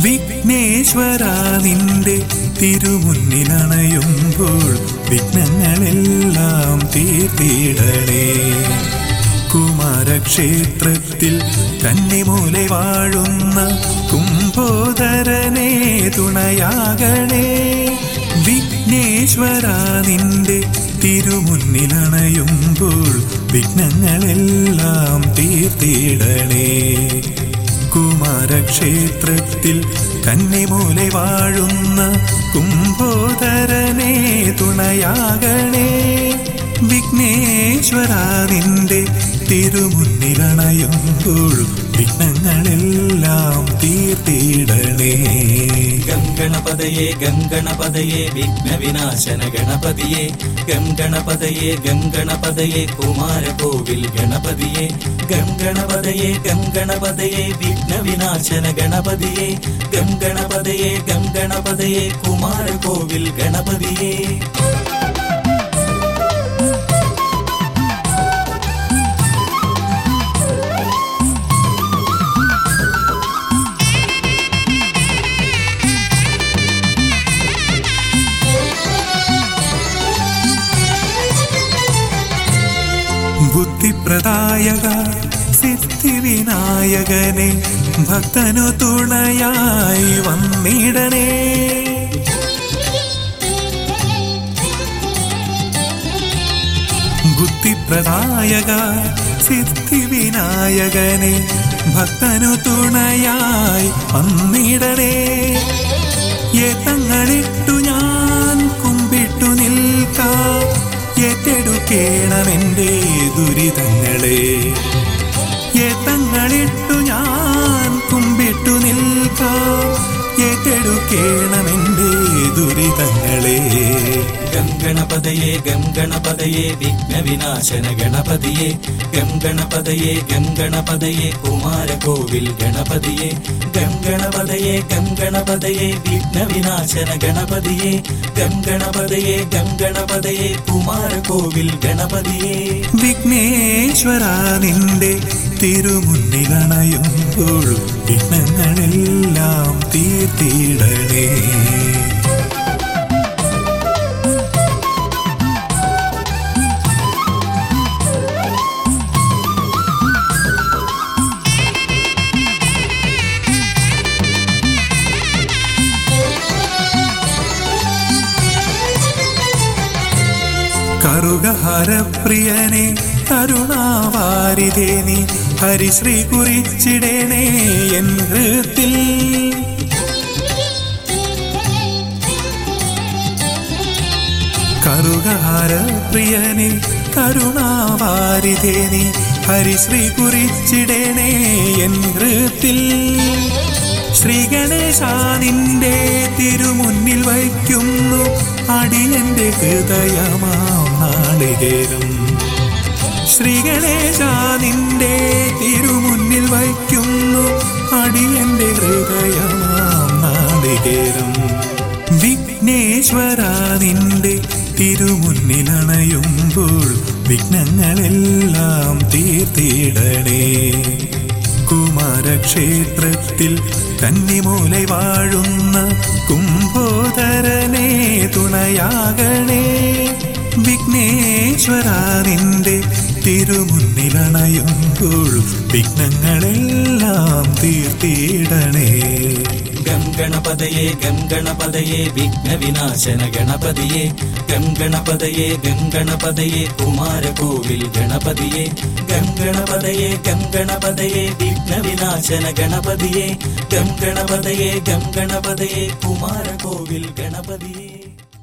വിഘ്നേശ്വര നിന്റെ തിരുമുന്നിലണയുമ്പോൾ വിഘ്നങ്ങളെല്ലാം തീർത്തിടണേ കുമാരക്ഷേത്രത്തിൽ കന്നിമൂലെ വാഴുന്ന കുംഭോദരനെ തുണയാകണേ വിഘ്നേശ്വര നിന്റെ തിരുമുന്നിലണയുമ്പോൾ വിഘ്നങ്ങളെല്ലാം തീർത്തിടണേ കുമാരക്ഷേത്രത്തിൽ കന്നിമൂലെ വാഴുന്ന കുംഭോദരനെ തുണയാകണേ വിഘ്നേശ്വര നിന്റെ തിരുമുന്നിലണയുമ്പോൾ വിഘ്നങ്ങളെല്ലാം തീർത്തിടണേ ഗംഗണപതയെ ഗംഗണപതയെ വിഘ്നവിനാശന ഗണപതിയെ ഗംഗണപതയെ ഗംഗണപതയെ കുമാരകോവിൽ ഗണപതിയെ ഗംഗണപതയെ ഗംഗണപതയെ വിഘ്നവിനാശന ഗണപതിയെ ഗംഗണപതയെ ഗംഗണപതയെ കുമാരകോവിൽ ഗണപതിയെ ബുദ്ധിപ്രദായക സിദ്ധിവിനായകനെ ഭക്തനു തുണയായി വന്നിടണേ ബുദ്ധിപ്രദായക സിദ്ധിവിനായകനെ ഭക്തനു തുണയായി വന്നിടണേ ഏത്തങ്ങളിട്ടു ഞാൻ കുമ്പിട്ടു നിൽക്കാം ഏറ്റെടുക്കേണമെന്റെ ദുരിതങ്ങളെ ഏത്തങ്ങളിട്ടു ഞാൻ കുമ്പിട്ടു നിൽക്കാം ഏറ്റെടുക്കേണമെന്റെ ദുരിതങ്ങളെ ഗംഗണപതയെ ഗംഗണപതയെ വിഘ്നവിനാശന ഗണപതിയെ ഗംഗണപതയെ ഗംഗണപതയെ കുമാരകോവിൽ ഗണപതിയെ ഗംഗണപതയെ ഗംഗണപതയെ വിഘ്നവിനാശന ഗണപതിയെ ഗംഗണപതയെ ഗംഗണപതയെ കുമാരകോവിൽ ഗണപതിയെ വിഘ്നേശ്വര നിന്റെ തിരുമുന്നിലണയുമ്പോൾ വിഘ്നങ്ങളെല്ലാം തീർത്തിടണേ കറുകഹരപ്രിയനെ കരുണാവാരിതേ നീ ഹരിശ്രീ കുറിച്ചിടണേ എൻ ഹൃത്തിൽ കറുകഹരപ്രിയനെ കരുണാവാരിതേ നീ ഹരിശ്രീ കുറിച്ചിടണേ എൻ ഹൃത്തിൽ ശ്രീ ഗണേശ നിന്റെ തിരുമുന്നിൽ വയ്ക്കുന്നു അടിയന്റെ ഹൃദയമാം നാളികേരം ശ്രീ ഗണേശ നിന്റെ തിരുമുന്നിൽ വയ്ക്കുന്നു അടിയന്റെ ഹൃദയമാം നാളികേരം വിഘ്നേശ്വര നിന്റെ തിരുമുന്നിലണയുമ്പോൾ വിഘ്നങ്ങളെല്ലാം തീർത്തിടണേ കുമാരക്ഷേത്രത്തിൽ കന്നിമൂലെ വാഴുന്ന കുംഭോദരനെ തുണയാകണേ വിഘ്നേശ്വര നിന്റെ തിരുമുന്നിലണയുമ്പോൾ വിഘ്നങ്ങളെല്ലാം തീർത്തിടണേ ഗംഗണപതയെ ഗംഗണപതയെ വിഘ്നവിനാശന ഗണപതിയെ ഗംഗണപതയെ ഗംഗണപതയെ കുമാരകോവിൽ ഗണപതിയെ ഗംഗണപതയെ ഗംഗണപതയെ വിഘ്നവിനാശന ഗണപതിയെ ഗംഗണപതയെ ഗംഗണപതയെ കുമാരകോവിൽ ഗണപതിയെ